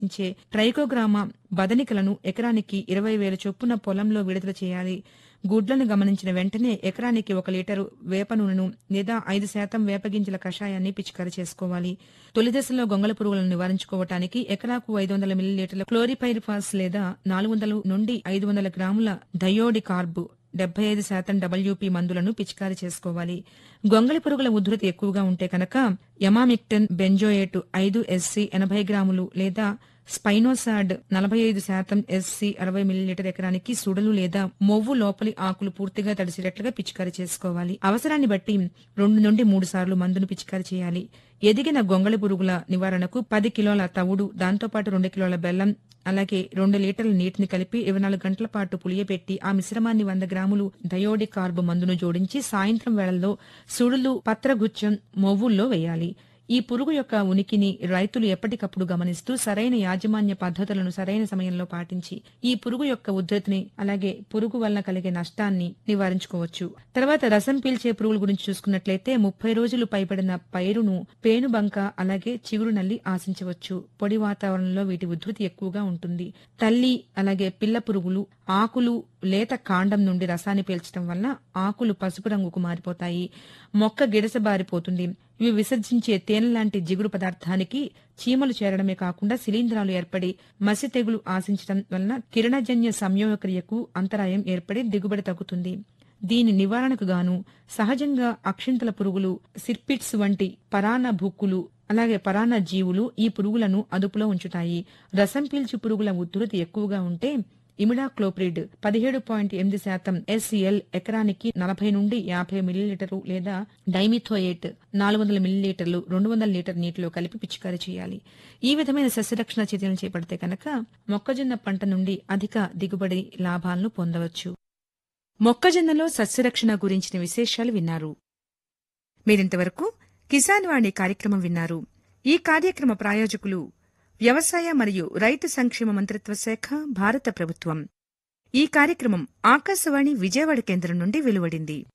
ఇచ్చే ట్రైకోగ్రామా బదనికలను ఎకరానికి ఇరవై వేల చొప్పున పొలంలో విడుదల చేయాలి గుడ్లను గమనించిన వెంటనే ఎకరానికి ఒక లీటరు వేప నూనెను లేదా ఐదు శాతం వేపగింజల కషాయాన్ని పిచికారీ చేసుకోవాలి తొలి దశలో గొంగళ పురుగులను నివారించుకోవటానికి ఎకరాకు ఐదు వందల మిల్లీలీటర్ల క్లోరిపైరిఫాస్ లేదా నాలుగు వందల నుండి ఐదు వందల గ్రాముల డయోడి కార్బు డెబ్బై ఐదు శాతం డబ్ల్యూపీ మందులను పిచికారీ చేసుకోవాలి గొంగళి పురుగుల ఉధృతి ఎక్కువగా ఉంటే కనుక యమామిక్టన్ బెంజోయేట్ ఐదు ఎస్సీ ఎనభై గ్రాములు లేదా స్పైనోసాడ్ నలభై ఐదు శాతం ఎస్సీ అరవై మిల్లీలీటర్ ఎకరానికి సుడలు లేదా మొవ్వు లోపలి ఆకులు పూర్తిగా తడిసేటట్లుగా పిచికారీ చేసుకోవాలి అవసరాన్ని బట్టి రెండు నుండి మూడు సార్లు మందును పిచికారీ చేయాలి ఎదిగిన గొంగళి పురుగుల నివారణకు పది కిలోల తవుడు దాంతోపాటు రెండు కిలోల బెల్లం అలాగే రెండు లీటర్ల నీటిని కలిపి ఇరవై నాలుగు గంటల పాటు పులియబెట్టి ఆ మిశ్రమాన్ని వంద గ్రాములు డయోడి కార్బు మందును జోడించి సాయంత్రం వేళల్లో సుడులు పత్రగుచ్చం మొవ్వుల్లో వేయాలి ఈ పురుగు యొక్క ఉనికిని రైతులు ఎప్పటికప్పుడు గమనిస్తూ సరైన యాజమాన్య పద్ధతులను సరైన సమయంలో పాటించి ఈ పురుగు యొక్క ఉధృతిని అలాగే పురుగు వలన కలిగే నష్టాన్ని నివారించుకోవచ్చు తర్వాత రసం పీల్చే పురుగుల గురించి చూసుకున్నట్లయితే ముప్పై రోజులు పైబడిన పైరును పేనుబంక అలాగే చిగురు నల్లి ఆశించవచ్చు పొడి వాతావరణంలో వీటి ఉధృతి ఎక్కువగా ఉంటుంది తల్లి అలాగే పిల్ల పురుగులు ఆకులు లేత కాండం నుండి రసాన్ని పీల్చడం వల్ల ఆకులు పసుపు రంగుకు మారిపోతాయి మొక్క గిడసబారిపోతుంది ఇవి విసర్జించే తేనె లాంటి జిగురు పదార్థానికి చీమలు చేరడమే కాకుండా శిలీంధ్రాలు ఏర్పడి మసి తెగులు ఆశించడం వలన కిరణజన్య సంయోగక్రియకు అంతరాయం ఏర్పడి దిగుబడి తగ్గుతుంది దీని నివారణకు గాను సహజంగా అక్షింతల పురుగులు సిర్పిట్స్ వంటి పరాన్న భుక్కులు అలాగే పరాన్న జీవులు ఈ పురుగులను అదుపులో ఉంచుతాయి రసం పీల్చు పురుగుల ఉధృతి ఎక్కువగా ఉంటే ఇమిడాక్లోప్రిడ్ పదిహేడు పాయింట్ ఎనిమిది శాతం ఎస్సిఎల్ ఎకరానికి నలభై నుండి యాభై మిల్లీలీటర్లు లేదా డైమిథోయేట్ నాలుగు వందల మిల్లీలీటర్లు రెండు వందల లీటర్ నీటిలో కలిపి పిచికారీ చేయాలి ఈ విధమైన సస్యరక్షణ చర్యలు చేపడితే కనుక మొక్కజొన్న పంట నుండి అధిక దిగుబడి లాభాలను పొందవచ్చు మొక్కజొన్నలో సస్యరక్షణ గురించిన విశేషాలు విన్నారు మీరింతవరకు కిసాన్ వాణి కార్యక్రమం విన్నారు ఈ కార్యక్రమ ప్రాయోజకులు వ్యవసాయ మరియు రైతు సంక్షేమ మంత్రిత్వ శాఖ భారత ప్రభుత్వం ఈ కార్యక్రమం ఆకాశవాణి విజయవాడ కేంద్రం నుండి వెలువడింది